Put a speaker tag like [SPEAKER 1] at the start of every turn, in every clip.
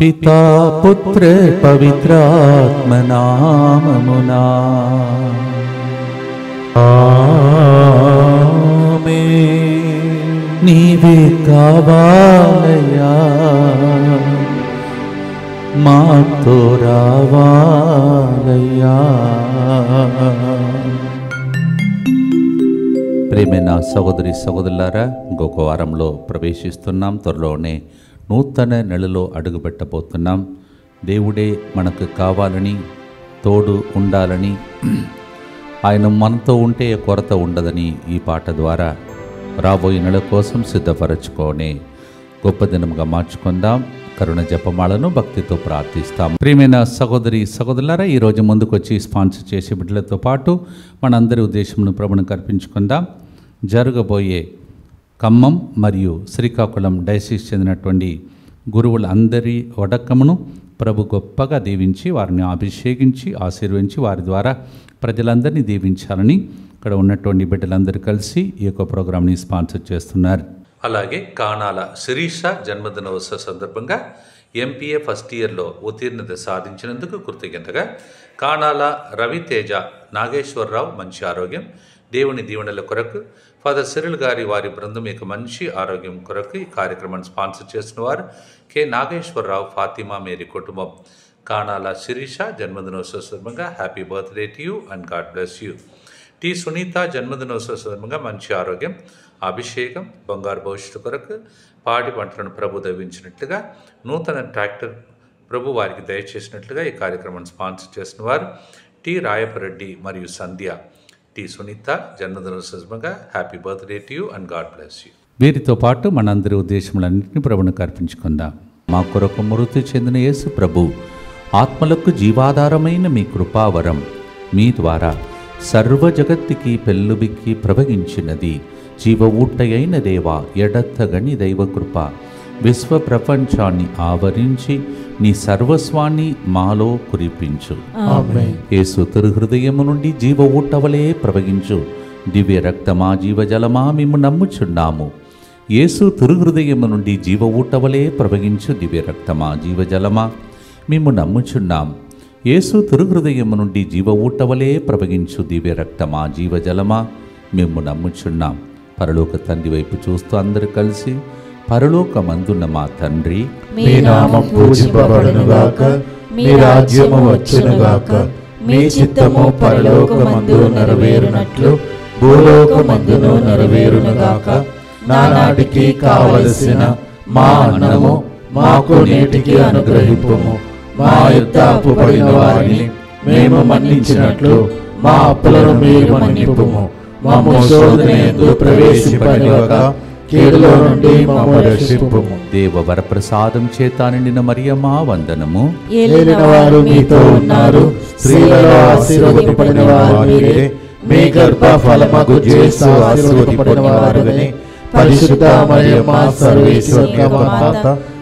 [SPEAKER 1] పితా పుత్ర పవిత్రాత్మనామమునా నీవే కావాలయ్యా మాతో రావాలయ్యా ప్రేమైన సహోదరి సహోదరులారా ఇంకొక వారంలో ప్రవేశిస్తున్నాం త్వరలోనే నూతన నెలలో అడుగుపెట్టబోతున్నాం దేవుడే మనకు కావాలని తోడు ఉండాలని ఆయన మనతో ఉంటే కొరత ఉండదని ఈ పాట ద్వారా రాబోయే నెల కోసం సిద్ధపరచుకోనే గొప్ప దినముగా మార్చుకుందాం కరుణ జపమాలను భక్తితో ప్రార్థిస్తాం ప్రియమైన సహోదరి సహోదరులారా ఈరోజు ముందుకొచ్చి స్పాన్సర్ చేసే బిడ్డలతో పాటు మనందరి ఉద్దేశమును ప్రభును కల్పించుకుందాం జరగబోయే ఖమ్మం మరియు శ్రీకాకుళం డైసిస్ చెందినటువంటి గురువులందరి వడకమును ప్రభు గొప్పగా దీవించి వారిని అభిషేకించి ఆశీర్వించి వారి ద్వారా ప్రజలందరినీ దీవించాలని ఇక్కడ ఉన్నటువంటి బిడ్డలందరూ కలిసి ఈ యొక్క ప్రోగ్రామ్ని స్పాన్సర్ చేస్తున్నారు అలాగే కానాల శిరీష జన్మదినోత్సవ సందర్భంగా ఎంపీఏ ఫస్ట్ ఇయర్లో ఉత్తీర్ణత సాధించినందుకు కృతజ్ఞతగా కానాల రవితేజ నాగేశ్వరరావు మంచి ఆరోగ్యం దేవుని దీవెనల కొరకు ఫాదర్ సిరిల్ గారి వారి బృందం యొక్క మంచి ఆరోగ్యం కొరకు ఈ కార్యక్రమాన్ని స్పాన్సర్ చేసిన వారు కె నాగేశ్వరరావు ఫాతిమా మేరీ కుటుంబం కానాల శిరీష జన్మదినోత్సవ సందర్భంగా happy birthday to you and God bless you T Sunitha జన్మదినోత్సవ సందర్భంగా మంచి ఆరోగ్యం అభిషేకం బంగారు భవిష్యత్తు కొరకు పాడి పంటలను ప్రభు దవించినట్లుగా నూతన ట్రాక్టర్ ప్రభు వారికి దయచేసినట్లుగా ఈ కార్యక్రమాన్ని స్పాన్సర్ చేసిన వారు టి రాయపరెడ్డి మరియు సంధ్య టి సునీత జన్మదినోత్సవ సందర్భంగా happy birthday to you and God bless you వీరితో పాటు మనందరి ఉద్దేశములన్నింటినీ ప్రభును కల్పించుకుందాం మా కొరకు మృతి చెందిన యేసు ప్రభు ఆత్మలకు జీవాధారమైన మీ కృపావరం మీ ద్వారా సర్వ జగత్తుకి పెళ్ళుబిక్కి ప్రవహించినది జీవ ఊట్టయైన దేవ ఎడత్తగని దైవకృప విశ్వ ప్రపంచాన్ని ఆవరించి నీ సర్వస్వాన్ని మాలో కురిపించు యేసు తిరుహృదయము నుండి జీవ ఊట్టవలే ప్రవహించు దివ్య రక్తమా జీవజలమా మేము నమ్ముచున్నాము యేసు తిరుహృదయము నుండి జీవ ఊట్టవలే ప్రవహించు దివ్య రక్తమా జీవజలమా మేము నమ్ముచున్నాం యేసు తిరుహృదయము నుండి జీవ ఊట్టవలే ప్రవహించు దివ్య రక్తమా జీవజలమా మేము నమ్ముచున్నాం పరలోక తండ్రి వైపు చూస్తూ అందరూ కలిసి పరలోకమందున్న మా తండ్రి
[SPEAKER 2] మీ నామం పూజింపబడునుగాక మీ రాజ్యము వచ్చునుగాక మీ చిత్తము పరలోకమందు నెరవేరునట్లు భూలోకమందును నెరవేరునుగాక నానాటికి కావలసిన మా అన్నము మాకు నేటికి అనుగ్రహింపుము మా యొక్క అప్పుపడిన వారిని మేము మన్నించినట్లు మా అప్పులను మీరు మన్నింపుము మమ్ము శోధన ఎందు ప్రవేశింపనివ్వక కీడులో నుండి మమ్ము రక్షింపుము
[SPEAKER 1] దేవ వరప్రసాదం చేత నిండిన మరియమ్మా వందనము
[SPEAKER 2] ఏలిన వారు మీతో ఉన్నారు స్త్రీలలో ఆశీర్వదింపడిన వారు మీరే మీ గర్భ ఫలమగు చేసు ఆశీర్వదింపడిన వారుగని పరిశుద్ధ మరియమ్మ సర్వేశ్వర మాత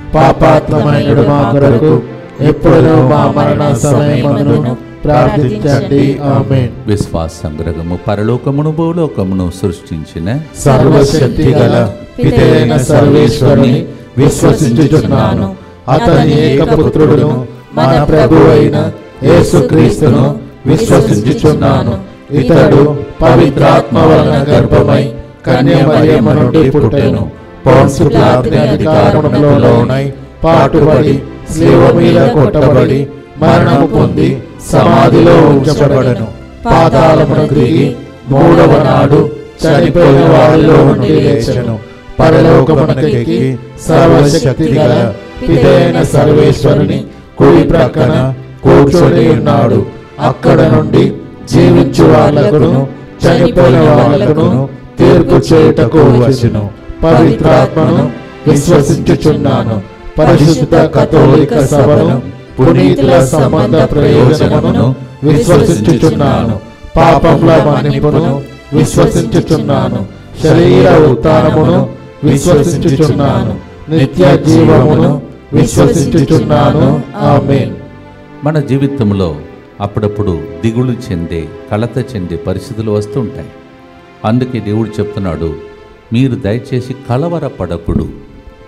[SPEAKER 2] పాపాత్మైన మా కొరకు ఎప్పుడు మా మరణ సమయమును ప్రార్థించండి ఆమేన్
[SPEAKER 1] విశ్వాస సంగ్రహము పరలోకమును భూలోకమును సృష్టించిన
[SPEAKER 2] సర్వశక్తి గల పితైన సర్వేశ్వరుని విశ్వసించుచున్నాను అతని ఏకపుత్రుడును మన ప్రభు అయిన యేసుక్రీస్తును విశ్వసించుచున్నాను ఇతడు పవిత్రాత్మ వలన గర్భమై కన్య మరియమ్మ నుండి పుట్టెను పౌన్సు పిలాతుని అధికారంలో లోనై పాటుబడి శిలువ మీద కొట్టబడి మరణము పొంది సమాధిలో ఉంచబడను పాతాళమును దిగి మూడవ నాడు చనిపోయిన వారిలో నుండి లేచెను పరలోకమునకెక్కి సర్వశక్తి గల పితైన సర్వేశ్వరుని కుడి ప్రక్కన కూర్చొని ఉన్నాడు అక్కడ నుండి జీవించు వాళ్ళకును చనిపోయిన వాళ్ళకును తీర్పు చేయుటకు వచ్చును పవిత్రాత్మను విశ్వసించుచున్నాను పరిశుద్ధ కథోలిక సభను పునీతుల సంబంధ ప్రయోజనమును విశ్వసించుచున్నాను పాపముల మన్నిపును విశ్వసించుచున్నాను శరీర ఉత్థానమును విశ్వసించుచున్నాను నిత్య జీవమును విశ్వసించుచున్నాను ఆమేన్
[SPEAKER 1] మన జీవితంలో అప్పుడప్పుడు దిగులు చెందే కలత చెందే పరిస్థితులు వస్తుంటాయి అందుకే దేవుడు చెప్తున్నాడు మీరు దయచేసి కలవరపడకుడు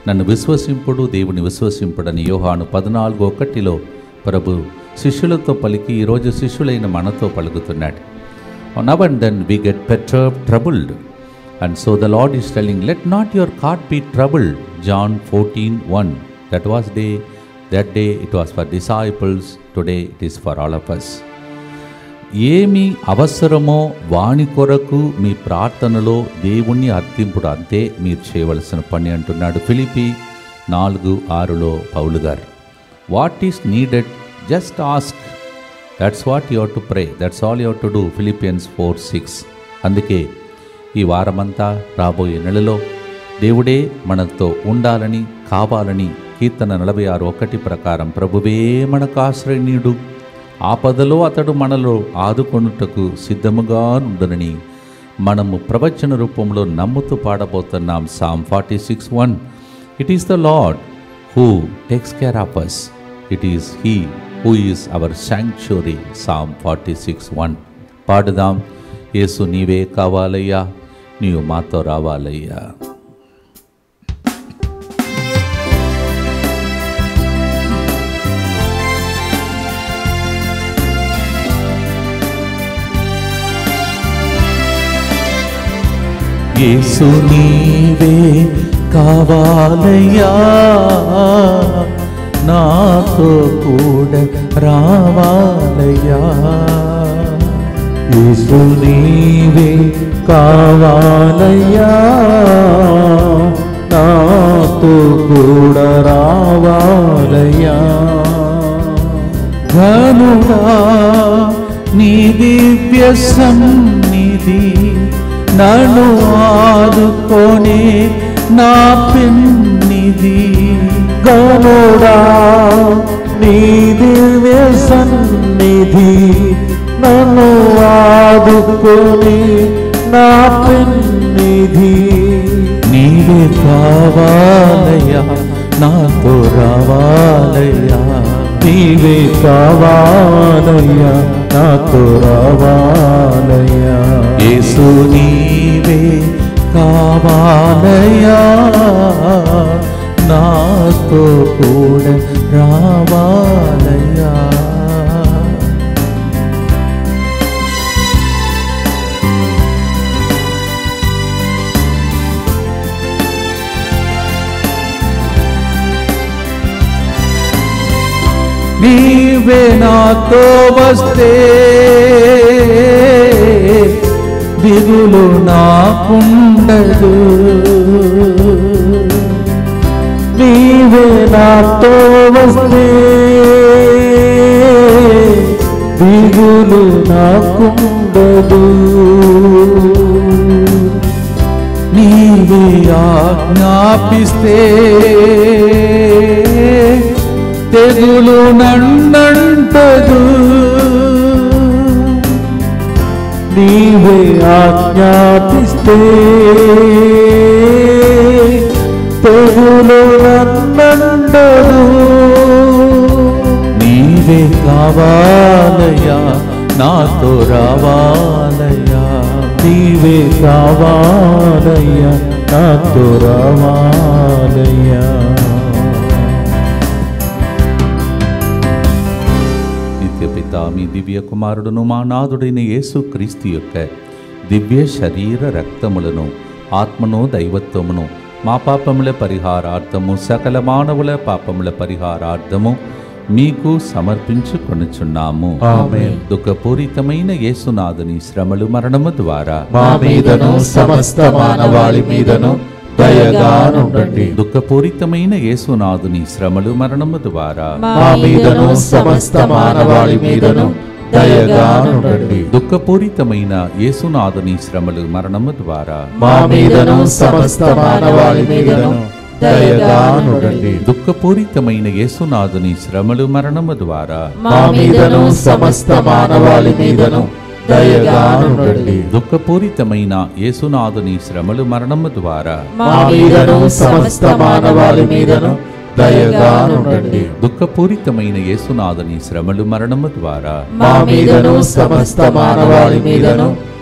[SPEAKER 1] నన్ను విశ్వసింపుడు దేవుని విశ్వసింపుడని యోహాను పద్నాలుగు ఒకటిలో ప్రభు శిష్యులతో పలికి ఈరోజు శిష్యులైన మనతో పలుకుతున్నాడు now and then we get better troubled and so the Lord is telling let not your heart be troubled John fourteen one that was day that day it was for disciples today it is for all of us ఏమి అవసరమో వాని కొరకు మీ ప్రార్థనలో దేవుణ్ణి అర్థింపుడు అంతే మీరు చేయవలసిన పని అంటున్నాడు ఫిలిపి నాలుగు ఆరులో పౌలు గారు what is needed just ask that's what you to pray that's all you to do Philippians four six అందుకే ఈ వారమంతా రాబోయే నెలలో దేవుడే మనతో ఉండాలని కావాలని కీర్తన నలభై ఆరు ఒకటి ప్రకారం ప్రభువే మనకు ఆశ్రయనీయుడు ఆపదలో అతడు మనలో ఆదుకొనుటకు సిద్ధముగా ఉండునని మనము ప్రవచన రూపంలో నమ్ముతూ పాడబోతున్నాం Psalm forty six one it is the Lord who takes care of us it is he who is our sanctuary Psalm forty six one పాడుదాం యేసు నీవే కావాలయ్యా నీవు మాతో రావాలయ్యా యేసు నీవే కావాలయ్యా నాతో కూడా రావాలయ్యా
[SPEAKER 2] యేసు నీవే కావాలయ్యా నాతో కూడా రావాలయ్యా
[SPEAKER 1] ఘనుడా నీ దివ్య సన్నిధి నన్ను ఆదుకొని నా పెన్నిది
[SPEAKER 2] గనుడా నీ దివ్య సన్నిధి నన్ను ఆదుకొని నా పెన్నిధి
[SPEAKER 1] నీవే కావాలయ్యా నాతో రావాలయ్యా
[SPEAKER 2] నీవే కావాలయ్యా నాతో రావాలయ్యా
[SPEAKER 1] యేసు నీవే కావాలయ్యా నాతో కూడా రావాలయ్యా నీవే నాతో వస్తే దిగులు నాకుండదు
[SPEAKER 2] నీవే నాతో వస్తే దిగులు నాకుండదు
[SPEAKER 1] నీవే ఆజ్ఞాపిస్తే తెగులు నన్నంటదు
[SPEAKER 2] నీవే ఆజ్ఞాపిస్తే తెగులు నన్నండదు
[SPEAKER 1] నీవే కావాలయ్యా నాతో రావాలయ్యా
[SPEAKER 2] నీవే కావాలయ్యా నాతో రావాలయ్యా
[SPEAKER 1] నిత్యపిత మీ దివ్య కుమారుడును మా నాథుడైన యేసు క్రీస్తు యొక్క దివ్య శరీర రక్తములను ఆత్మను దైవత్వమును మా పాపముల పరిహారార్థము సకల మానవుల పాపముల పరిహారార్థము మీకు సమర్పించుకొనుచున్నాము
[SPEAKER 2] ఆమేన్.
[SPEAKER 1] దుఃఖపూరితమైన యేసునాథుని శ్రమలు మరణము ద్వారా
[SPEAKER 2] మా మీదను సమస్త మానవాళి మీదను దయగానుండండి
[SPEAKER 1] దుఃఖపూరితమైన యేసునాథుని శ్రమలు మరణము ద్వారా
[SPEAKER 2] మా మీదను సమస్త మానవాళి మీదను దయగానుండండి
[SPEAKER 1] దుఃఖపూరితమైన యేసునాథుని శ్రమలు మరణము ద్వారా
[SPEAKER 2] మా మీదను సమస్త మానవాళి మీదను దయగానుండండి
[SPEAKER 1] దుఃఖపూరితమైన యేసునాథుని శ్రమలు మరణము ద్వారా
[SPEAKER 2] మా మీదను సమస్త మానవాళి మీదను దయగానుండండి
[SPEAKER 1] దుఃఖపూరితమైన యేసునాథుని శ్రమలు మరణము ద్వారా
[SPEAKER 2] మా మీదను సమస్త మానవాళి మీదను దయగానుండండి
[SPEAKER 1] దుఃఖపూరితమైన యేసునాథుని శ్రమలు మరణము ద్వారా
[SPEAKER 2] మా మీదను సమస్త మానవాళి మీదను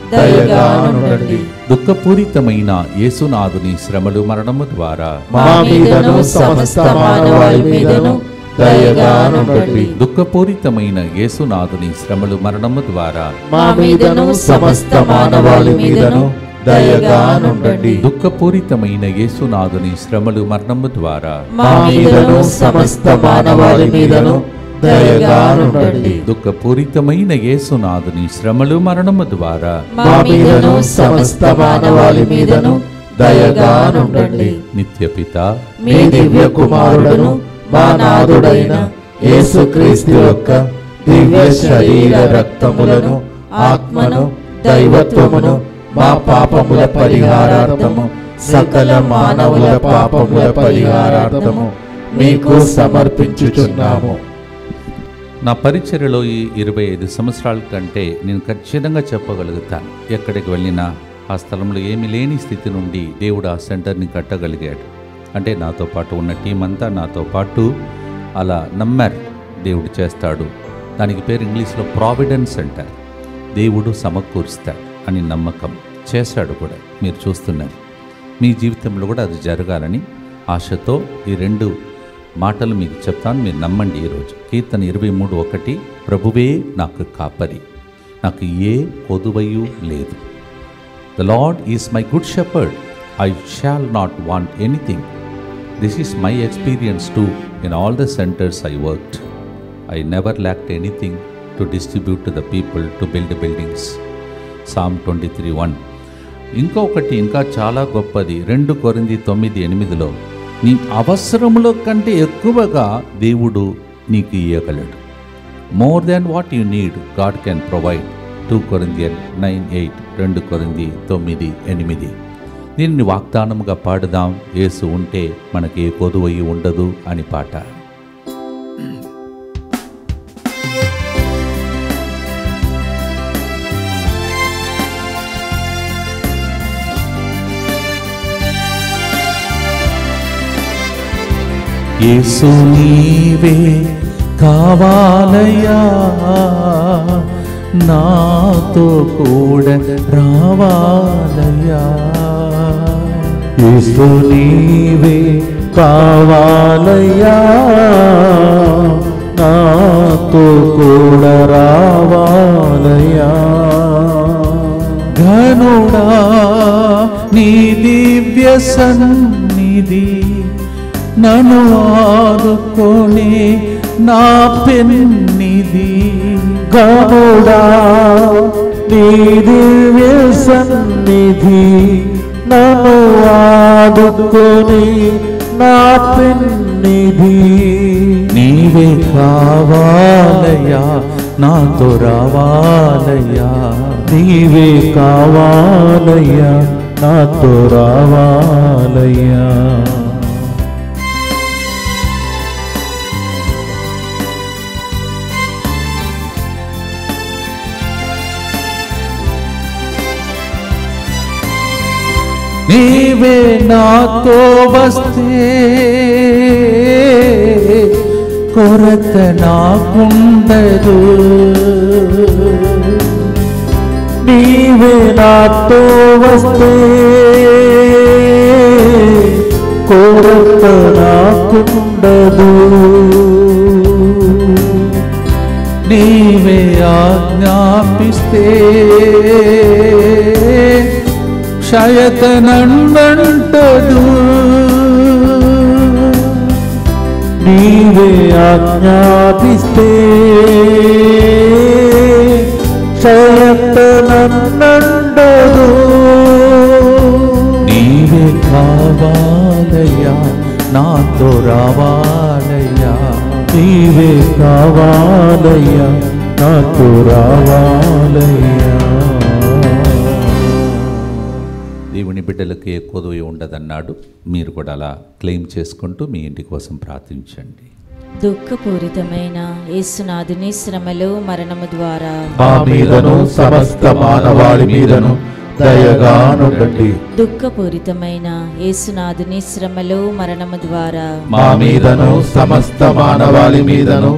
[SPEAKER 2] దయగానుండండి
[SPEAKER 1] దుఃఖపూరితమైన యేసునాథుని శ్రమలు మరణము ద్వారా
[SPEAKER 2] మా మీదను సమస్త మానవాళి మీదను దయగానుండండి
[SPEAKER 1] దుఃఖపూరితమైన యేసునాథుని శ్రమలు మరణము ద్వారా
[SPEAKER 2] మా మీదను సమస్త మానవాళి మీదను దయగానుండండి
[SPEAKER 1] దుఃఖపూరితమైన యేసునాథుని శ్రమలు మరణము ద్వారా
[SPEAKER 2] మా మీదను సమస్త మానవాళి మీదను దయగానుండండి
[SPEAKER 1] దుఃఖపూరితమైన యేసునాథుని శ్రమలు మరణము ద్వారా
[SPEAKER 2] మా మీదను సమస్త మానవాళి మీదను దయగానుండండి
[SPEAKER 1] నిత్యపిత
[SPEAKER 2] మీ దివ్య కుమారుడను మా నాథుడైన యేసుక్రీస్తు యొక్క దివ్య శరీర రక్తములను ఆత్మను దైవత్వమును మా పాపముల పరిహారార్థము సకల మానవుల పాపముల పరిహారార్థము మీకు సమర్పించుచున్నాము
[SPEAKER 1] నా పరిచర్యలో ఈ ఇరవై ఐదు సంవత్సరాల కంటే నేను ఖచ్చితంగా చెప్పగలుగుతాను ఎక్కడికి వెళ్ళినా ఆ స్థలంలో ఏమీ లేని స్థితి నుండి దేవుడు ఆ సెంటర్ని కట్టగలిగాడు అంటే నాతో పాటు ఉన్న టీం అంతా నాతో పాటు అలా నమ్మారు దేవుడు చేస్తాడు దానికి పేరు ఇంగ్లీష్లో ప్రావిడెన్స్ అంటారు దేవుడు సమకూరుస్తాడు అని నమ్మకం చేశాడు కూడా మీరు చూస్తున్నారు మీ జీవితంలో కూడా అది జరగాలని ఆశతో ఈ రెండు మాటలు మీకు చెప్తాను మీరు నమ్మండి ఈరోజు కీర్తన ఇరవై మూడు ఒకటి ప్రభువే నాకు కాపరి నాకు ఏ కొదువయు లేదు the Lord is my good shepherd I shall not want anything this is my experience to in all the centres I worked I never lacked anything to distribute to the people to build buildings Psalm twenty three one ఇంకొకటి ఇంకా చాలా గొప్పది రెండు కొరింది తొమ్మిది ఎనిమిదిలో నీ అవసరములో కంటే ఎక్కువగా దేవుడు నీకు ఇవ్వగలడు more than what you need God can provide two Corinthian nine eight రెండు కొరింది తొమ్మిది ఎనిమిది దీన్ని వాగ్దానముగా పాడుదాం యేసు ఉంటే మనకి ఏ కొదువయి ఉండదు అని పాట యేసు నీవే కావాలయ్యా నాతో కూడా రావాలయ్యా
[SPEAKER 2] యేసు నీవే కావాలయ్యా నాతో కూడా రావాలయ్యా
[SPEAKER 1] ఘనుడా నీ దివ్య సన్నిధి నన్ను ఆదుకొని నా పెన్నిది
[SPEAKER 2] గముడా నీ దివ్య సన్నిధి నన్ను ఆదుకొని నా పెన్నిధి
[SPEAKER 1] నీవే కావాలయ్యా నాతో రావాలయ్యా
[SPEAKER 2] నీవే కావాలయ్యా నాతో రావాలయ్యా
[SPEAKER 1] నీవే నాతో వస్తే కొరత నాకుండదు
[SPEAKER 2] నీవే నాతో వస్తే కోరత నాకుండదు
[SPEAKER 1] నీవే ఆజ్ఞాపిస్తే క్షయతనండంటదు
[SPEAKER 2] నీవే ఆజ్ఞాపిస్తే క్షయత నన్నండదు
[SPEAKER 1] నీవే కావాలయ్యా నాతో రావాలయ్యా
[SPEAKER 2] నీవే కావాలయ్యా నాకు రావాలయ్యా
[SPEAKER 1] దేవుని బిడ్డలకు ఏ కొదువు ఉండదన్నాడు మీరు కూడా అలా క్లెయిమ్ చేసుకుంటూ మీ ఇంటి కోసం ప్రార్థించండి
[SPEAKER 3] దుఃఖపూరితమైన యేసునాథుని శ్రమలు మరణము ద్వారా
[SPEAKER 2] మా మీదను సమస్త మానవాళి మీదను దయగానుండండి
[SPEAKER 3] దుఃఖపూరితమైన యేసునాథుని శ్రమలు మరణము ద్వారా
[SPEAKER 2] మా మీదను సమస్త మానవాళి మీదను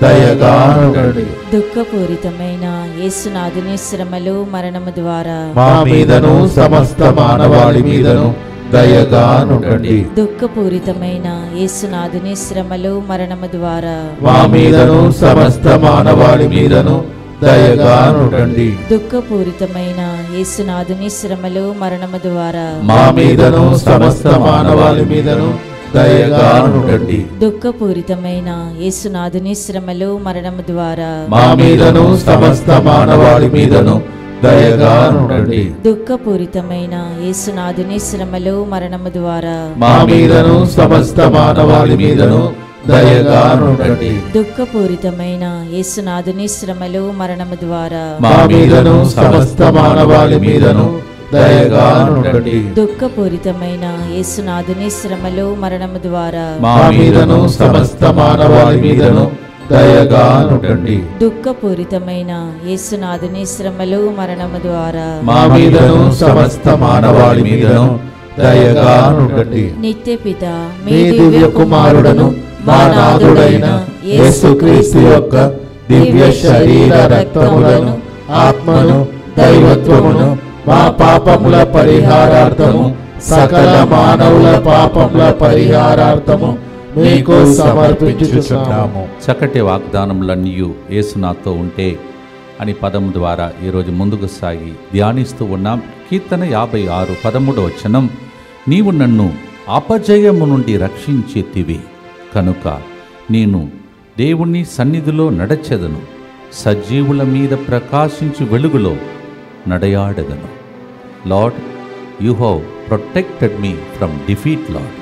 [SPEAKER 2] దయగానుండండి
[SPEAKER 3] దుఃఖపూరితమైన యేసునాథుని శ్రమలు మరణము ద్వారా
[SPEAKER 2] మా మీదను సమస్త మానవాళి మీదను దయగానుండండి
[SPEAKER 3] దుఃఖపూరితమైన యేసునాథుని శ్రమలు మరణము ద్వారా
[SPEAKER 2] మా మీదను సమస్త మానవాళి మీదను దయగానుండండి
[SPEAKER 3] దుఃఖపూరితమైన యేసునాథుని శ్రమలు మరణము ద్వారా
[SPEAKER 2] మా మీదను సమస్త మానవాళి మీదను దయగానుండండి
[SPEAKER 3] దుఃఖపూరితమైన యేసునాథుని శ్రమలు మరణము ద్వారా
[SPEAKER 2] మా మీదను సమస్త మానవాళి మీదను దయగానుండండి
[SPEAKER 3] దుఃఖపూరితమైన యేసునాథుని శ్రమలు మరణము ద్వారా
[SPEAKER 2] మా మీదను సమస్త మానవాళి మీదను దయగానుండండి
[SPEAKER 3] దుఃఖపూరితమైన యేసునాథుని శ్రమలు మరణము ద్వారా
[SPEAKER 2] మా మీదను సమస్త మానవాళి మీదను దయగానుండండి
[SPEAKER 3] దుఃఖపూరితమైన యేసునాథుని శ్రమలు మరణము ద్వారా
[SPEAKER 2] మా మీదను సమస్త మానవాళి మీదను దయగానుండండి
[SPEAKER 3] దుఃఖపూరితమైన యేసునాథుని శ్రమలు మరణము ద్వారా
[SPEAKER 2] మా మీదను సమస్త మానవాళి మీదను దయగానుండండి
[SPEAKER 3] నిత్య పిత
[SPEAKER 2] మీ దివ్య కుమారుడను మా నాథుడైన యేసుక్రీస్తు యొక్క దివ్య శరీర రక్తములను ఆత్మను దైవత్వమును మా పాపముల పరిహారార్థము సకల మానవుల పాపముల పరిహారార్థము మీకు సమర్పించుచున్నాము
[SPEAKER 1] చక్కటి వాగ్దానములన్నీ యేసు నాతో ఉంటే అని పదం ద్వారా ఈరోజు ముందుకు సాగి ధ్యానిస్తూ ఉన్నాం కీర్తన యాభై ఆరు పదమూడవ వచనం నీవు నన్ను అపజయము నుండి రక్షించేతివి కనుక నేను దేవుని సన్నిధిలో నడచెదను సజీవుల మీద ప్రకాశించు వెలుగులో నడయాడదను Lord you have protected me from defeat Lord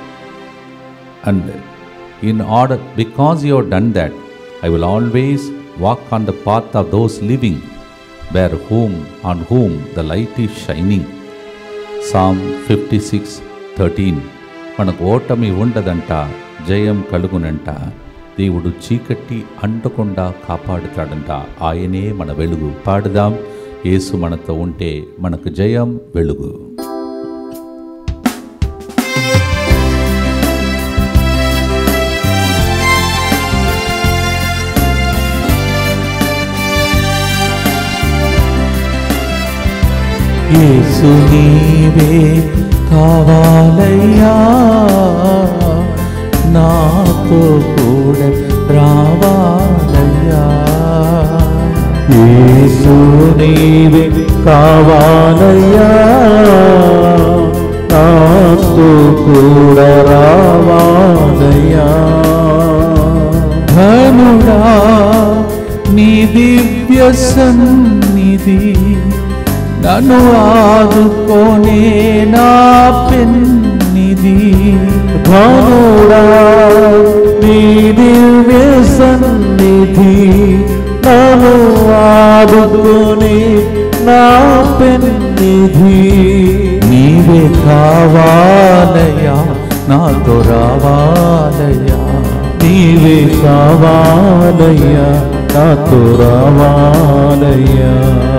[SPEAKER 1] and in order because you have done that i will always walk on the path of those living where whom on whom the light is shining psalm 56 13 మనకు ఓటమి ఉండదంట జయం కలుగునంట దేవుడు చీకటి అంటకుండా కాపాడుతాడంట ఆయనే మన వెలుగు పాడుదాం యేసు మనతో ఉంటే మనకు జయం వెలుగు
[SPEAKER 2] యేసు నీవే కావాలయ్యా నాతో కూడా రావాలయ్యా యేసు నీవే కావాలయ్యా నాతో కూడా రావాలయ్యా ధనుడా నీ దివ్య సన్నిధి నన్ను ఆదుకోనే నా పెన్నిది ధనుడా నీ దివ్య సన్నిధి నన్ను ఆదుకోనే నా పెన్నిధి నీవే కావాలయ్యా నాతో రావాలయ్యా నీవే కావాలయ్యా నాతో రావాలయ్యా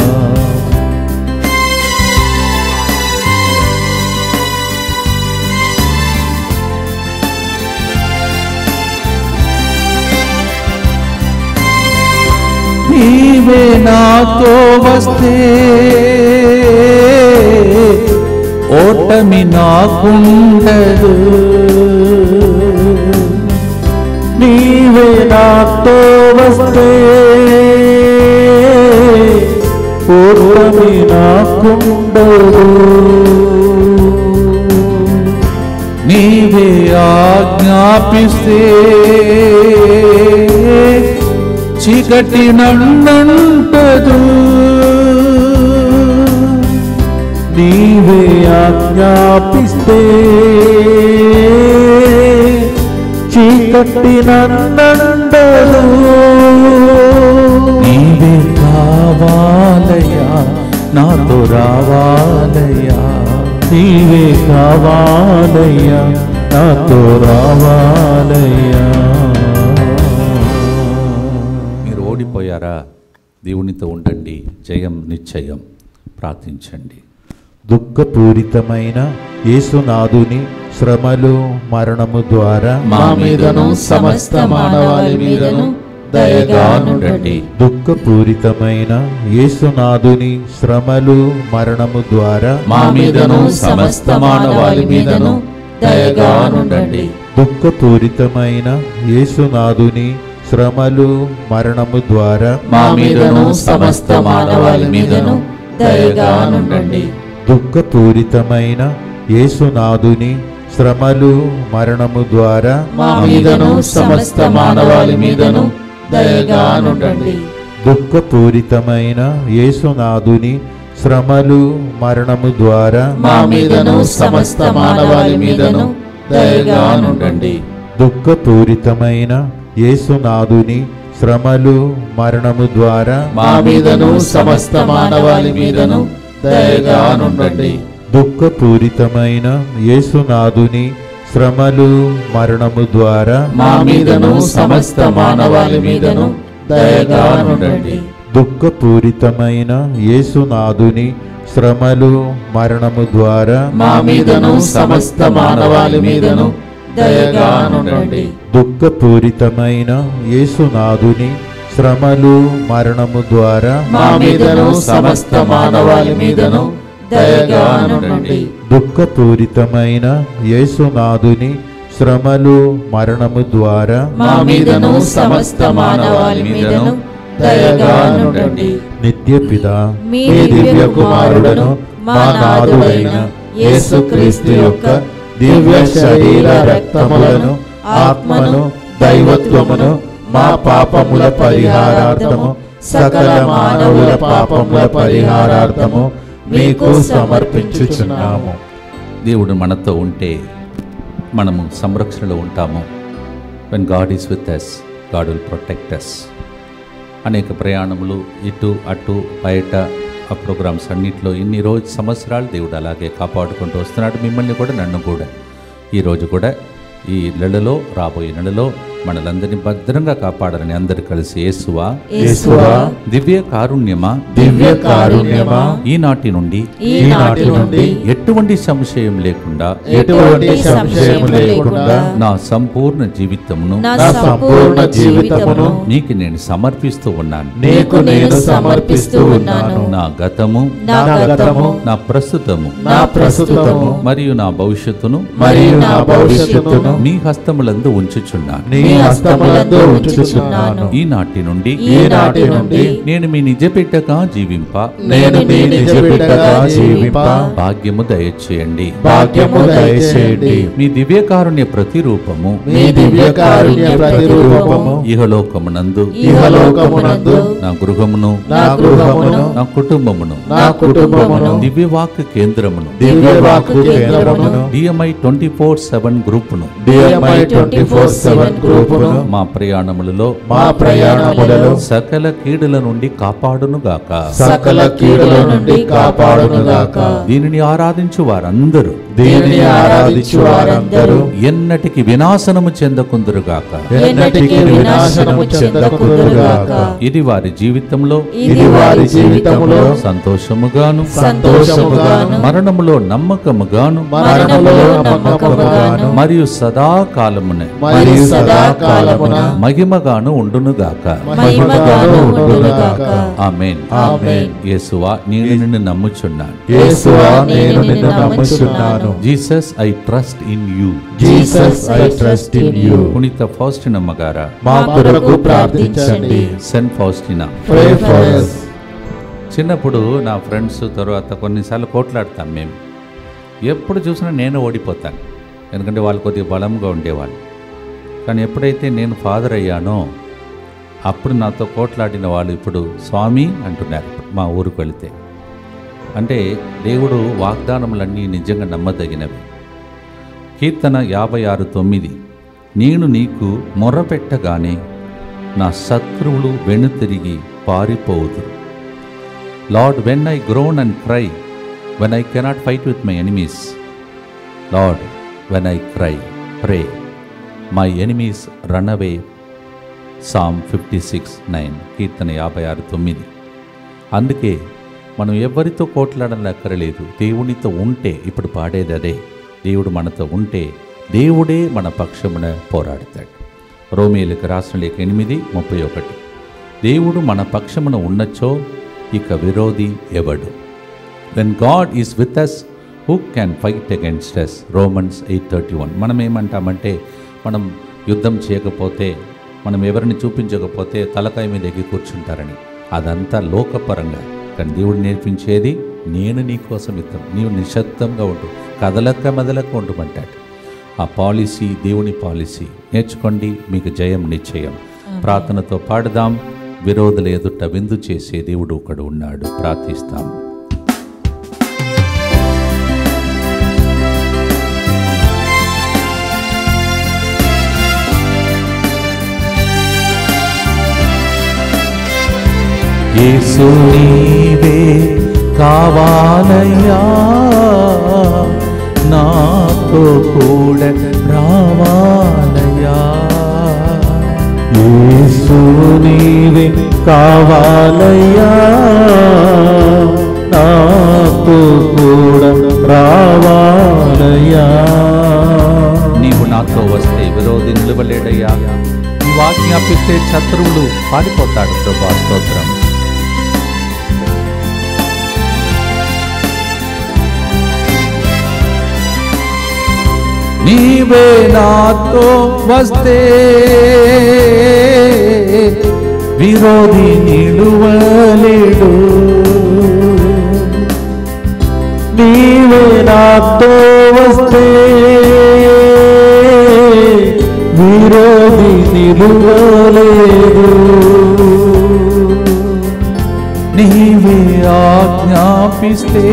[SPEAKER 2] నీవే నాతో వస్తే ఓటమి నాకుండదు నీవే నాతో వస్తే ఓటమి నాకుండదు నీవే ఆజ్ఞాపిస్తే చీకటి నన్నంటదు నీవే ఆజ్ఞాపిస్తే చీకటి నన్నంటదు నీవే కావాలయ్యా నాతో రావాలయ్యా నీవే కావాలయ్యా నాతో రావాలయ్యా
[SPEAKER 1] మీరు ఓడిపోయారా దేవునితో ఉండండి జయం నిశ్చయం ప్రార్థించండి
[SPEAKER 2] దుఃఖపూరితమైన యేసునాథుని శ్రమలు మరణము ద్వారా
[SPEAKER 3] మా మీదను సమస్త మానవాళి మీదను దయగా నుండండి
[SPEAKER 2] దుఃఖపూరితమైన యేసునాథుని శ్రమలు మరణము ద్వారా
[SPEAKER 1] మా మీదను సమస్త మానవాళి మీదను దయగా నుండండి
[SPEAKER 2] దుఃఖపూరితమైన యేసునాథుని శ్రమలు మరణము ద్వారా
[SPEAKER 1] మా మీదను సమస్త మానవాళి మీదను దయగా నుండండి
[SPEAKER 2] దుఃఖపూరితమైన యేసునాథుని శ్రమలు మరణము ద్వారా
[SPEAKER 3] మా
[SPEAKER 1] మీదను సమస్త మానవాళి మీదను దయగా నుండండి
[SPEAKER 2] దుఃఖపూరితమైన యేసునాథుని శ్రమలు మరణము ద్వారా
[SPEAKER 1] మా మీదను సమస్త మానవాళి మీదను దయగా నుండండి
[SPEAKER 2] దుఃఖపూరితమైన యేసునాథుని శ్రమలు మరణము ద్వారా
[SPEAKER 1] మా మీదను సమస్త మానవాళి మీదను దయగా నుండండి
[SPEAKER 2] దుఃఖపూరితమైన యేసునాథుని శ్రమలు మరణము ద్వారా
[SPEAKER 1] మా మీదను సమస్త మానవాళి మీదను దయగా నుండండి
[SPEAKER 2] దుఃఖపూరితమైన యేసునాథుని శ్రమలు మరణము ద్వారా
[SPEAKER 1] మా మీదను సమస్త మానవాళి మీదను దయగా నుండండి
[SPEAKER 2] దుఃఖపూరితమైన యేసునాథుని శ్రమలు మరణము ద్వారా
[SPEAKER 1] మా మీదను సమస్త మానవాళి మీదను దయగా నుండండి
[SPEAKER 2] దుఃఖపూరితమైన యేసునాథుని శ్రమలు మరణము ద్వారా
[SPEAKER 1] మా మీదను సమస్త మానవాళి మీదను దయగా నుండండి
[SPEAKER 2] నిత్యపిత
[SPEAKER 3] మీ
[SPEAKER 2] మీ దివ్య
[SPEAKER 3] దివ్య
[SPEAKER 2] కుమారుడను మా నాథుడైన యేసుక్రీస్తు యొక్క దివ్య శరీర రక్తములను ఆత్మను దైవత్వమును మా పాపముల పరిహారార్థము సకల మానవుల పాపముల పరిహారార్థము మీకు సమర్పించుచున్నాము
[SPEAKER 1] దేవుడు మనతో ఉంటే మనము సంరక్షణలో ఉంటాము when God is with us God will protect us అనేక ప్రయాణములు ఇటు అటు బయట ఆ ప్రోగ్రామ్స్ అన్నింటిలో ఇన్ని రోజు సంవత్సరాలు దేవుడు అలాగే కాపాడుకుంటూ వస్తున్నాడు మిమ్మల్ని కూడా నన్ను కూడా ఈరోజు కూడా ఈ నెలలో రాబోయే నెలలో మనలందరినీ భద్రంగా కాపాడాలని అందరు కలిసి యేసువా
[SPEAKER 3] యేసువా
[SPEAKER 1] దివ్య కారుణ్యమా
[SPEAKER 2] దివ్య కారుణ్యమా
[SPEAKER 1] ఈనాటి నుండి
[SPEAKER 3] ఈనాటి నుండి
[SPEAKER 1] ఎటువంటి సంశయం లేకుండా
[SPEAKER 2] ఎటువంటి సంశయం లేకుండా
[SPEAKER 1] నా సంపూర్ణ జీవితమును
[SPEAKER 3] నా
[SPEAKER 2] నా
[SPEAKER 3] సంపూర్ణ జీవితమును
[SPEAKER 1] నీకు నేను సమర్పిస్తూ ఉన్నాను
[SPEAKER 2] నీకు నేను సమర్పిస్తూ ఉన్నాను
[SPEAKER 1] నా గతము
[SPEAKER 3] నా గతము
[SPEAKER 1] నా ప్రస్తుతము
[SPEAKER 2] నా ప్రస్తుతము
[SPEAKER 1] మరియు నా భవిష్యత్తును
[SPEAKER 2] మరియు నా భవిష్యత్తును
[SPEAKER 1] మీ హస్తములందు ఉంచుచున్నాను
[SPEAKER 2] నీ హస్తములందు ఉంచుచున్నాను
[SPEAKER 1] ఈనాటి నుండి
[SPEAKER 3] ఈనాటి నుండి
[SPEAKER 1] నేను మీ నిజ బిడ్డగా జీవింప
[SPEAKER 2] నేను నీ నిజ బిడ్డగా జీవింప
[SPEAKER 1] భాగ్యము దయచేయండి
[SPEAKER 2] భాగ్యము దయచేయండి
[SPEAKER 1] మీ దివ్యకారుణ్య ప్రతిరూపము
[SPEAKER 2] మీ దివ్య కారుణ్య ప్రతిరూపము
[SPEAKER 1] ఇహలోకమునందు
[SPEAKER 2] ఇహలోకమునందు
[SPEAKER 1] నా గృహమును
[SPEAKER 2] నా గృహమును
[SPEAKER 1] నా కుటుంబమును
[SPEAKER 2] నా కుటుంబమును
[SPEAKER 1] దివ్యవాక్ కేంద్రమును
[SPEAKER 2] దివ్య వాక్కు కేంద్రమును
[SPEAKER 1] డిఎంఐ ట్వంటీ ఫోర్ సెవెన్ గ్రూపును
[SPEAKER 2] డిఎంఐ ట్వంటీ ఫోర్ సెవెన్ గ్రూపును
[SPEAKER 1] మా ప్రయాణములలో
[SPEAKER 2] మా ప్రయాణములలో
[SPEAKER 1] సకల కీడుల నుండి కాపాడునుగాక
[SPEAKER 2] సకల కీడుల నుండి కాపాడునుగాక
[SPEAKER 1] దీనిని ఆరాధించు వారందరూ
[SPEAKER 2] దీనిని ఆరాధించు వారందరూ
[SPEAKER 1] ఎన్నటికి వినాశనము చెందకుందురుగాక
[SPEAKER 2] ఎన్నటికీ వినాశనము చెందకుందురుగాక
[SPEAKER 1] ఇది వారి జీవితంలో
[SPEAKER 2] ఇది వారి జీవితములో
[SPEAKER 1] సంతోషముగాను
[SPEAKER 2] సంతోషముగాను
[SPEAKER 1] మరణములో నమ్మకముగాను
[SPEAKER 2] మరణములో నమ్మకముగాను
[SPEAKER 1] మరియు సదాకాలమున
[SPEAKER 2] మరియు సదాకాలమున
[SPEAKER 1] మహిమగాను ఉండునుగాక
[SPEAKER 3] మహిమగాను ఉండునుగాక
[SPEAKER 1] ఆమేన్
[SPEAKER 2] ఆమేన్.
[SPEAKER 1] యేసువా నేను నిన్ను నమ్ముచున్నాను
[SPEAKER 2] యేసువా నేను నిన్ను నమ్ముచున్నాను
[SPEAKER 1] Jesus I trust in you
[SPEAKER 2] Jesus I trust in you
[SPEAKER 1] పునీత ఫౌస్టినమ్మ గారా
[SPEAKER 2] మా కొరకు ప్రార్థించండి
[SPEAKER 1] Saint Faustina
[SPEAKER 2] pray for us
[SPEAKER 1] చిన్నప్పుడు నా ఫ్రెండ్స్ తర్వాత కొన్నిసార్లు కోట్లాడతాం మేము ఎప్పుడు చూసినా నేను ఓడిపోతాను ఎందుకంటే వాళ్ళు కొద్దిగా బలంగా ఉండేవాళ్ళు కానీ ఎప్పుడైతే నేను ఫాదర్ అయ్యానో అప్పుడు నాతో కోట్లాడిన వాళ్ళు ఇప్పుడు స్వామి అంటున్నారు మా ఊరికి వెళితే అంటే దేవుడు వాగ్దానములన్నీ నిజంగా నమ్మదగినవి కీర్తన యాభై ఆరు తొమ్మిది నేను నీకు మొర్రపెట్టగానే నా శత్రువులు వెనుతిరిగి పారిపోవుదురు Lord when I groan and cry when I cannot fight with my enemies Lord when I cry pray my enemies run away Psalm fifty six nine కీర్తన యాభై ఆరు తొమ్మిది అందుకే మనం ఎవరితో కోట్లాడనక్కరలేదు దేవునితో ఉంటే ఇప్పుడు పాడేది అదే దేవుడు మనతో ఉంటే దేవుడే మన పక్షమున పోరాడతాడు రోమిలకు రాసిన లేఖ ఎనిమిది ముప్పై ఒకటి దేవుడు మన పక్షమున ఉన్నచో ఇక విరోధి ఎవడు when God is with us who can fight against us Romans eight thirty one మనం ఏమంటామంటే మనం యుద్ధం చేయకపోతే మనం ఎవరిని చూపించకపోతే తలకాయ మీద ఎక్కి కూర్చుంటారని అదంతా లోకపరంగా కానీ దేవుడు నేర్పించేది నేను నీ కోసం యుద్ధం నీవు నిశ్శబ్దంగా ఉండు కదలక్క మెదలక్క ఉండమంటాడు ఆ పాలసీ దేవుని పాలసీ నేర్చుకోండి మీకు జయం నిశ్చయం ప్రార్థనతో పాడుదాం విరోధుల ఎదుట విందు చేసే దేవుడు ఒకడు ఉన్నాడు ప్రార్థిస్తాం యేసు నీవే కావాలయ్యా నాతో కూడా రావాలయ్యా
[SPEAKER 2] యేసు నీవే కావాలయ్యా నాకు కూడా రావాలయ్యా
[SPEAKER 1] నీవు నాతో వస్తే విరోధి నిలవలేడయ్యా నీ ఆజ్ఞాపిస్తే శత్రువులు పారిపోతాడు ప్రభా స్తోత్రం నీవే నాతో వస్తే విరోధి నిలువలేడు
[SPEAKER 2] నీవే నాతో వస్తే విరోధి నిలువలేదు
[SPEAKER 1] నీవే ఆజ్ఞాపిస్తే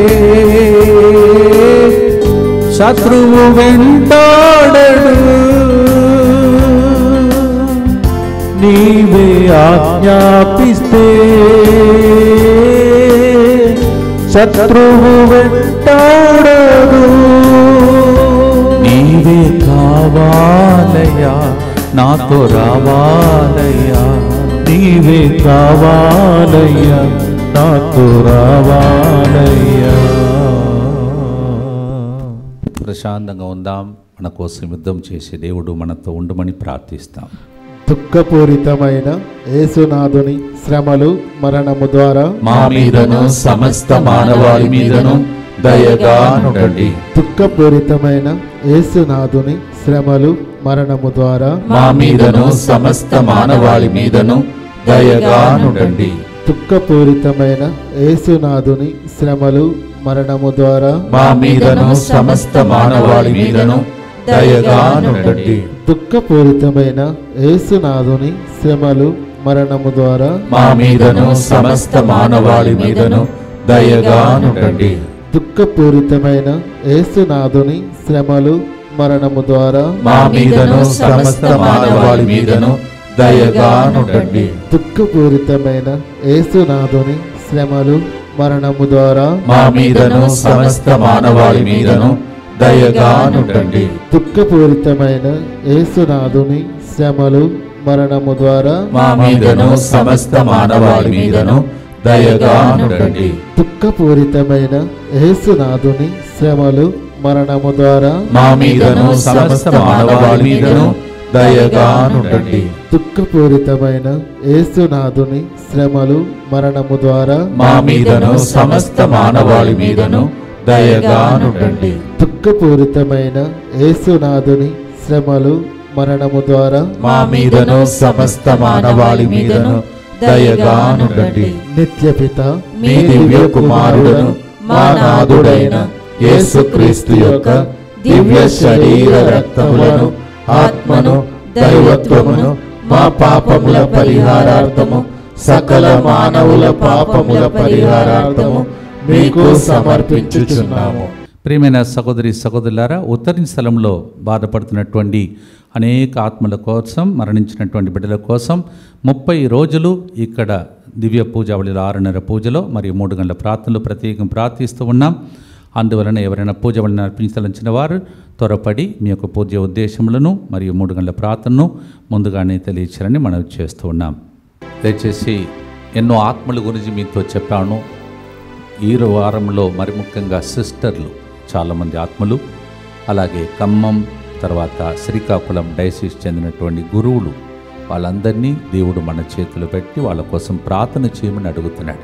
[SPEAKER 1] శత్రువు వెంటాడడు
[SPEAKER 2] నీవే ఆజ్ఞాపిస్తే శత్రువు వెంటాడదు
[SPEAKER 1] నీవే కావాలయ్యా నాతో రావాలయ్యా
[SPEAKER 2] నీవే కావాలయ్యా నాకు రావాలయ్యా
[SPEAKER 1] ప్రశాంతంగా ఉందాం మన కోసం యుద్ధం చేసే దేవుడు మనతో ఉండమని ప్రార్థిస్తాం
[SPEAKER 3] దుఃఖపూరితమైన యేసునాథుని శ్రమలు మరణము ద్వారా
[SPEAKER 1] మా మీదను సమస్త మానవాళి మీదను దయగా నుండండి
[SPEAKER 3] దుఃఖపూరితమైన యేసునాథుని శ్రమలు మరణము ద్వారా
[SPEAKER 1] మా మీదను సమస్త మానవాళి మీదను దయగా నుండండి
[SPEAKER 3] దుఃఖపూరితమైన యేసునాథుని శ్రమలు మరణము ద్వారా
[SPEAKER 1] మా మీదను సమస్త మానవాళి మీదను దయగా నుండండి
[SPEAKER 3] దుఃఖపూరితమైన యేసునాథుని శ్రమలు మరణము ద్వారా
[SPEAKER 1] మా మీదను సమస్త మానవాళి మీదను దయగా నుండండి
[SPEAKER 3] దుఃఖపూరితమైన యేసునాథుని శ్రమలు మరణము ద్వారా
[SPEAKER 1] మా మీదను సమస్త మానవాళి మీదను దయగా నుండండి
[SPEAKER 3] దుఃఖపూరితమైన యేసునాథుని శ్రమలు మరణము ద్వారా
[SPEAKER 1] మా మీదను సమస్త మానవాళి మీదను దయగా నుండండి
[SPEAKER 3] దుఃఖపూరితమైన యేసునాథుని శ్రమలు మరణము ద్వారా
[SPEAKER 1] మా మీదను సమస్త మానవాళి మీదను దయగా నుండండి
[SPEAKER 3] దుఃఖపూరితమైన యేసునాథుని శ్రమలు మరణము ద్వారా
[SPEAKER 1] మా మీదను సమస్త మానవాళి మీదను దయగా నుండండి
[SPEAKER 3] దుఃఖపూరితమైన యేసునాథుని శ్రమలు మరణము ద్వారా
[SPEAKER 1] మా మీదను సమస్త మానవాళి మీదను దయగా నుండండి
[SPEAKER 3] దుఃఖపూరితమైన యేసునాథుని శ్రమలు మరణము ద్వారా
[SPEAKER 1] మా మీదను సమస్త మానవాళి మీదను దయగా నుండండి
[SPEAKER 3] నిత్యపిత
[SPEAKER 1] మీ దివ్య కుమారుడను మా నాథుడైన యేసుక్రీస్తు యొక్క దివ్య శరీర రక్తములను ఆత్మను దైవత్వమును మా పాపముల పరిహారార్థము సకల మానవుల పాపముల పరిహారార్థము మీకు సమర్పించుచున్నాము ప్రియమైన సహోదరి సహోదరులారా ఉత్తరి స్థలంలో బాధపడుతున్నటువంటి అనేక ఆత్మల కోసం మరణించినటువంటి బిడ్డల కోసం ముప్పై రోజులు ఇక్కడ దివ్య పూజావళిలో ఆరున్నర పూజలో మరియు మూడు గంటల ప్రార్థనలు ప్రత్యేకం ప్రార్థిస్తూ ఉన్నాం అందువలన ఎవరైనా పూజ వలన అర్పించాల్సిన వారు త్వరపడి మీ యొక్క పూజ ఉద్దేశములను మరియు మూడు గంటల ప్రార్థనను ముందుగానే తెలియచారని మనం చేస్తూ ఉన్నాం దయచేసి ఎన్నో ఆత్మల గురించి మీతో చెప్పాను ఈ వారంలో మరి ముఖ్యంగా సిస్టర్లు చాలామంది ఆత్మలు అలాగే ఖమ్మం తర్వాత శ్రీకాకుళం డైసిస్ చెందినటువంటి గురువులు వాళ్ళందరినీ దేవుడు మన చేతులు పెట్టి వాళ్ళ కోసం ప్రార్థన చేయమని అడుగుతున్నాడు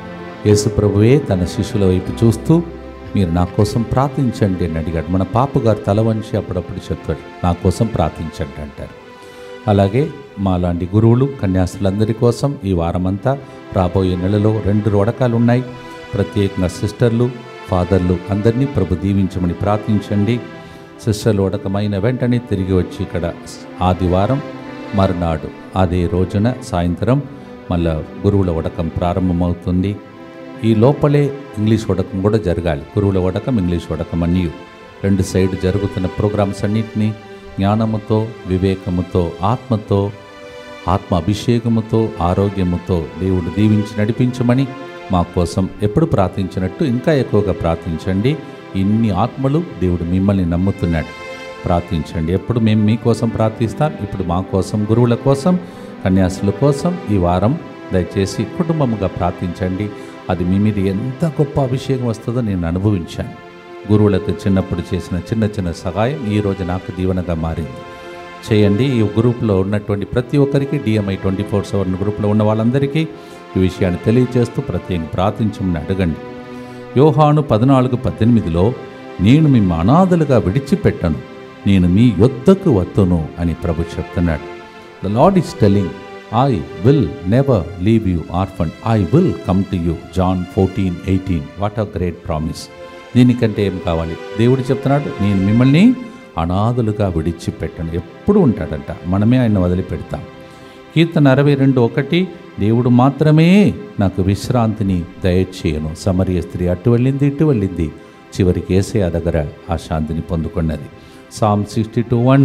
[SPEAKER 1] యేసు ప్రభువే తన శిష్యుల వైపు చూస్తూ మీరు నా కోసం ప్రార్థించండి అని అడిగాడు మన పాప గారు తల వంచి అప్పుడప్పుడు చెప్తాడు నా కోసం ప్రార్థించండి అంటారు అలాగే మాలాంటి గురువులు కన్యాసులందరి కోసం ఈ వారమంతా రాబోయే నెలలో రెండు వడకాలు ఉన్నాయి ప్రత్యేకంగా సిస్టర్లు ఫాదర్లు అందరినీ ప్రభు దీవించమని ప్రార్థించండి సిస్టర్లు వడకమైన వెంటనే తిరిగి వచ్చి ఇక్కడ ఆదివారం మరునాడు అదే రోజున సాయంత్రం మళ్ళా గురువుల వడకం ప్రారంభమవుతుంది ఈ లోపలే ఇంగ్లీష్ వడకం కూడా జరగాలి గురువుల వడకం ఇంగ్లీష్ వడకం అన్నీ రెండు సైడ్ జరుగుతున్న ప్రోగ్రామ్స్ అన్నింటినీ జ్ఞానముతో వివేకముతో ఆత్మతో ఆత్మ అభిషేకముతో ఆరోగ్యముతో దేవుడు దీవించి నడిపించమని మా కోసం ఎప్పుడు ప్రార్థించినట్టు ఇంకా ఎక్కువగా ప్రార్థించండి ఇన్ని ఆత్మలు దేవుడు మిమ్మల్ని నమ్ముతున్నాడు ప్రార్థించండి ఎప్పుడు మేము మీకోసం ప్రార్థిస్తాం ఇప్పుడు మా కోసం గురువుల కోసం కన్యాసుల కోసం ఈ వారం దయచేసి కుటుంబముగా ప్రార్థించండి అది మీ మీద ఎంత గొప్ప అభిషేకం వస్తుందో నేను అనుభవించాను గురువులకు చిన్నప్పుడు చేసిన చిన్న చిన్న సహాయం ఈ రోజు నాకు దీవెనగా మారింది చేయండి ఈ గ్రూప్లో ఉన్నటువంటి ప్రతి ఒక్కరికి డిఎంఐ ట్వంటీ ఫోర్ సెవెన్ గ్రూప్లో ఉన్న వాళ్ళందరికీ ఈ విషయాన్ని తెలియజేస్తూ ప్రత్యేకంగా ప్రార్థించమని అడగండి యోహాను పద్నాలుగు పద్దెనిమిదిలో నేను మిమ్మ అనాథలుగా విడిచిపెట్టను నేను మీ యొద్దకు వత్తును అని ప్రభు చెప్తున్నాడు the Lord is telling I will never leave you orphan I will come to you John fourteen eighteen what a great promise దీనికంటే ఏం కావాలి దేవుడు చెప్తున్నాడు నేను మిమ్మల్ని అనాథలుగా విడిచిపెట్టను ఎప్పుడు ఉంటాడంట మనమే ఆయన వదిలిపెడతాం కీర్తన అరవై రెండు ఒకటి దేవుడు మాత్రమే నాకు విశ్రాంతిని దయచేయను సమరియ స్త్రీ అటు వెళ్ళింది ఇటు వెళ్ళింది చివరికి ఏసయ దగ్గర ఆ శాంతిని పొందుకున్నది Psalm sixty two one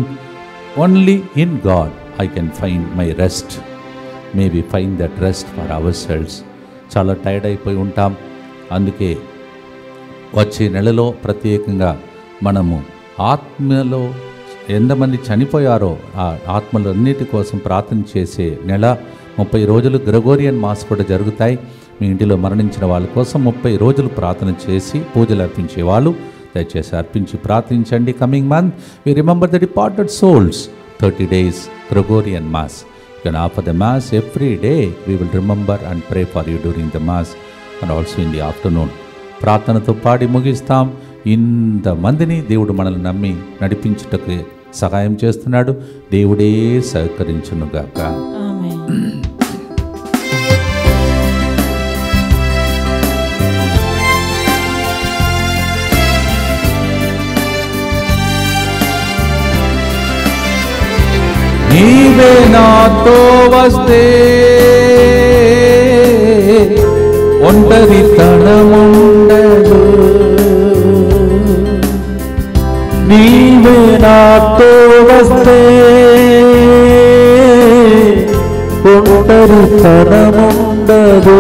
[SPEAKER 1] only in God I can find my rest maybe find that rest for our selves చాలా టైర్డ్ అయిపోయి ఉంటాం అందుకే వచ్చే నెలలో ప్రత్యేకంగా మనము ఆత్మలో ఎంతమంది చనిపోయారో ఆ ఆత్మలన్నిటి కోసం ప్రార్థన చేసే నెల ముప్పై రోజులు గ్రెగోరియన్ మాస్ కూడా జరుగుతాయి మీ ఇంటిలో మరణించిన వాళ్ళ కోసం ముప్పై రోజులు ప్రార్థన చేసి పూజలు అర్పించే వాళ్ళు దయచేసి అర్పించి ప్రార్థించండి coming month we remember the departed souls thirty days Gregorian mass you can offer the mass every day we will remember and pray for you during the mass and also in the afternoon ప్రార్థనతో పాడి ముగిస్తాం ఇంతమందిని దేవుడు మనల్ని నమ్మి నడిపించుటకు సహాయం చేస్తున్నాడు దేవుడే సహకరించునుగాక
[SPEAKER 4] ఆమేన్
[SPEAKER 1] నీవే నాతో వస్తే ఒంటరితనముండదు
[SPEAKER 2] నీవే నాతో వస్తే ఒంటరితనముండదు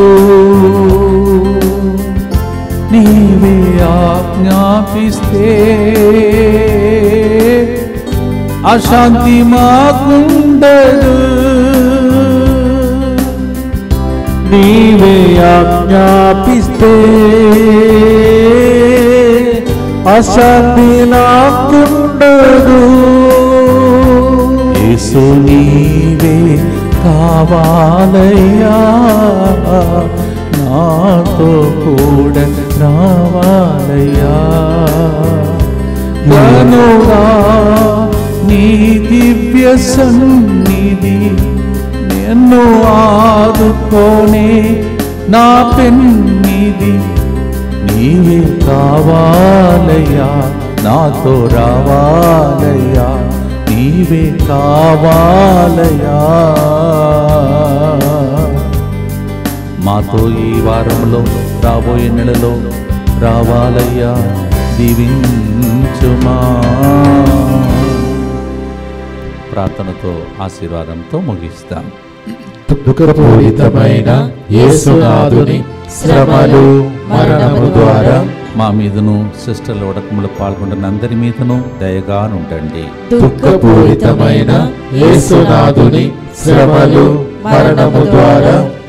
[SPEAKER 1] నీవే ఆజ్ఞాపిస్తే అశాంతి మాకుండదు
[SPEAKER 2] నీవే ఆజ్ఞాపిస్తే అశాంతి నాకుండదు
[SPEAKER 1] యేసు నీవే
[SPEAKER 2] కావాలయ్యా నాతో కూడా రావాలయ్యా
[SPEAKER 1] కనుగా నీ దివ్య సన్నిధి నిన్ను ఆదుకోనే నా పెన్నిది నీవే కావాలయ్యా నాతో రావాలయ్యా నీవే కావాలయ్యా మాతో ఈ వారంలో రాబోయే నెలలో రావాలయ్యా దీవించుమా ప్రార్థనతో ఆశీర్వాదంతో ముగిస్తాం
[SPEAKER 3] దుఃఖపూరితమైన యేసునాథుని శ్రమలు మరణము ద్వారా
[SPEAKER 1] మా మీదను సిస్టర్ల ఉడకములు పాల్గొంటున్న అందరి మీదను దయగా ఉండండి
[SPEAKER 3] దుఃఖపూరితమైన యేసునాథుని శ్రమలు మరణము ద్వారా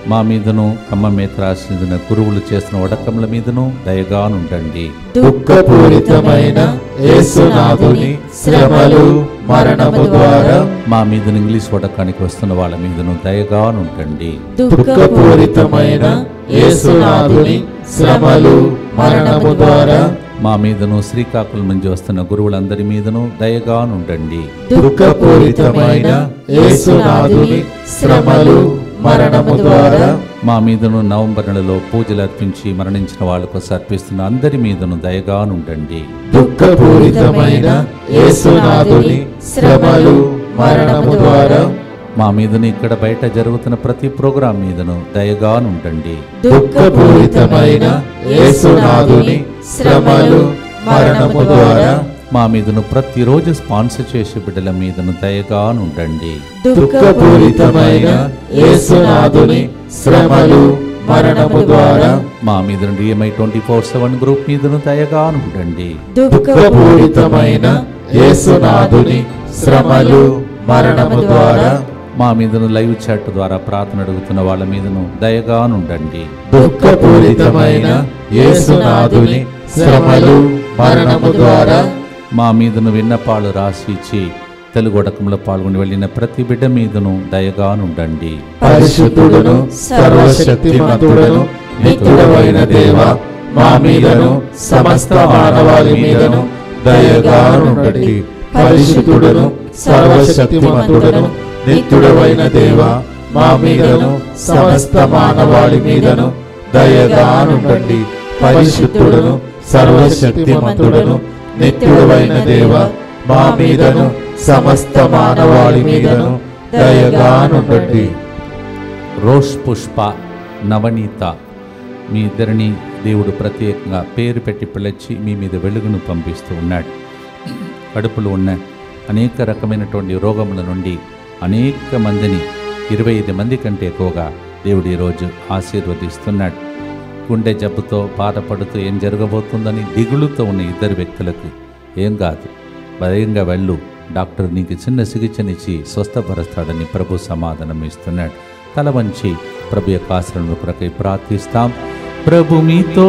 [SPEAKER 1] మా మీదను ఖమ్మం మీద రాసిన గురువులు చేసిన వడకముల మీదను దయగానుండండి
[SPEAKER 3] దుఃఖపూరితమైన యేసునాథుని శ్రమలు మరణము ద్వారా
[SPEAKER 1] మా మీదను ఇంగ్లీష్ వడకానికి వస్తున్న వాళ్ళ మీదను దయగానుండండి
[SPEAKER 3] దుఃఖపూరితమైన యేసునాథుని శ్రమలు మరణము ద్వారా
[SPEAKER 1] మా మీదను శ్రీకాకుళం నుంచి వస్తున్న గురువులందరి మీదను దయగానుండండి
[SPEAKER 3] దుఃఖపూరితమైన యేసునాథుని శ్రమలు మరణము ద్వారా
[SPEAKER 1] మా మీదను నవంబర్ నెలలో పూజలు అర్పించి మరణించిన వాళ్ళకు అర్పిస్తున్న అందరి మీదను దయగానుండండి
[SPEAKER 3] దుఃఖపూరితమైన యేసునాథుని శ్రమలు మరణము ద్వారా
[SPEAKER 1] మా మీదను ఇక్కడ బయట జరుగుతున్న ప్రతి ప్రోగ్రాం మీదను దయగానుండండి
[SPEAKER 3] దుఃఖపూరితమైన యేసునాథుని శ్రమలు మరణము ద్వారా
[SPEAKER 1] మా మీదను ప్రతిరోజు స్పాన్సర్ చేసే బిడ్డల మీదను దయగానుండండి
[SPEAKER 3] దుఃఖపూరితమైన యేసునాథుని శ్రమలు మరణము ద్వారా
[SPEAKER 1] మా మీదను DMI twenty four seven group మీదను దయగానుండండి
[SPEAKER 3] దుఃఖపూరితమైన యేసునాథుని శ్రమలు మరణము ద్వారా
[SPEAKER 1] మా మీదను లైవ్ చాట్ ద్వారా ప్రార్థన అడుగుతున్న వాళ్ళ మీదను దయగానుండండి
[SPEAKER 3] దుఃఖపూరితమైన యేసునాథుని శ్రమలు మరణము ద్వారా
[SPEAKER 1] మా మీదను విన్నపాలు రాసి ఇచ్చి తెలుగొడకంలో పాల్గొని వెళ్ళిన ప్రతి బిడ్డ మీదను దయగానుండండి
[SPEAKER 3] పరిశుద్ధుడును సర్వశక్తిమంతుడను నిత్యుడవైన దేవ మా మీదను సమస్త మానవాళి మీదను దయగానుండండి పరిశుద్ధుడును సర్వశక్తిమంతుడను నిత్యుడవైన దేవ మా మీదను సమస్త మానవాళి మీదను దయగానుండండి పరిశుద్ధుడును సర్వశక్తిమంతుడను నిత్యుడవైన దేవ మా మీదను సమస్త మానవాళి మీదను దయగానుండండి
[SPEAKER 1] రోష్ పుష్ప నవనీత మీ ఇద్దరిని దేవుడు ప్రత్యేకంగా పేరు పెట్టి పిలిచి మీ మీద వెలుగును పంపిస్తూ ఉన్నాడు కడుపులో ఉన్న అనేక రకమైనటువంటి రోగముల నుండి అనేక మందిని ఇరవై ఐదు మంది కంటే ఎక్కువగా దేవుడు ఈరోజు ఆశీర్వదిస్తున్నాడు గుండె జబ్బుతో బాధపడుతూ ఏం జరగబోతుందని దిగులుతో ఉన్న ఇద్దరు వ్యక్తులకు ఏం కాదు భయంగా వెళ్ళు డాక్టర్ నీకు చిన్న చికిత్సనిచ్చి స్వస్థపరుస్తాడని ప్రభు సమాధానం ఇస్తున్నాడు తల వంచి ప్రభు యొక్క ఆశ్రమం కొరకై ప్రార్థిస్తాం ప్రభు మీతో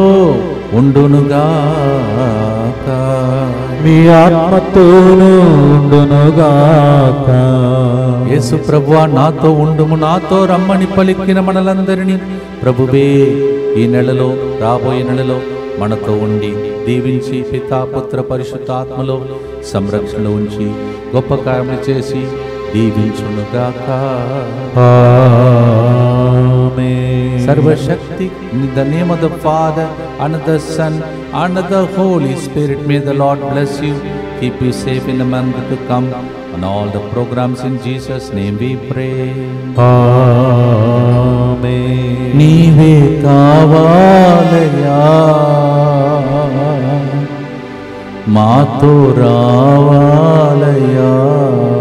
[SPEAKER 1] ఉండునుగాక
[SPEAKER 2] మీ ఆత్మతోను ఉండునుగాక
[SPEAKER 1] యేసు ప్రభువా నాతో ఉండుము నాతో రమ్మని పలికిన మనలందరినీ ప్రభువే ఈ నెలలో రాబోయే నెలలో మనతో ఉండి దీవించి పితాపుత్ర పరిశుద్ధాత్మలో సంరక్షణ ఉంచి గొప్ప కార్యములు చేసి దీవించునుగాక
[SPEAKER 2] ఆమేన్.
[SPEAKER 1] సర్వశక్తి in the name of the Father and of the Son and of the Holy Spirit may the Lord bless you keep you safe in the month to come on all the programs in Jesus name we pray
[SPEAKER 2] ఆమేన్.
[SPEAKER 1] నీవే కావాలయా మాతో రావాలయా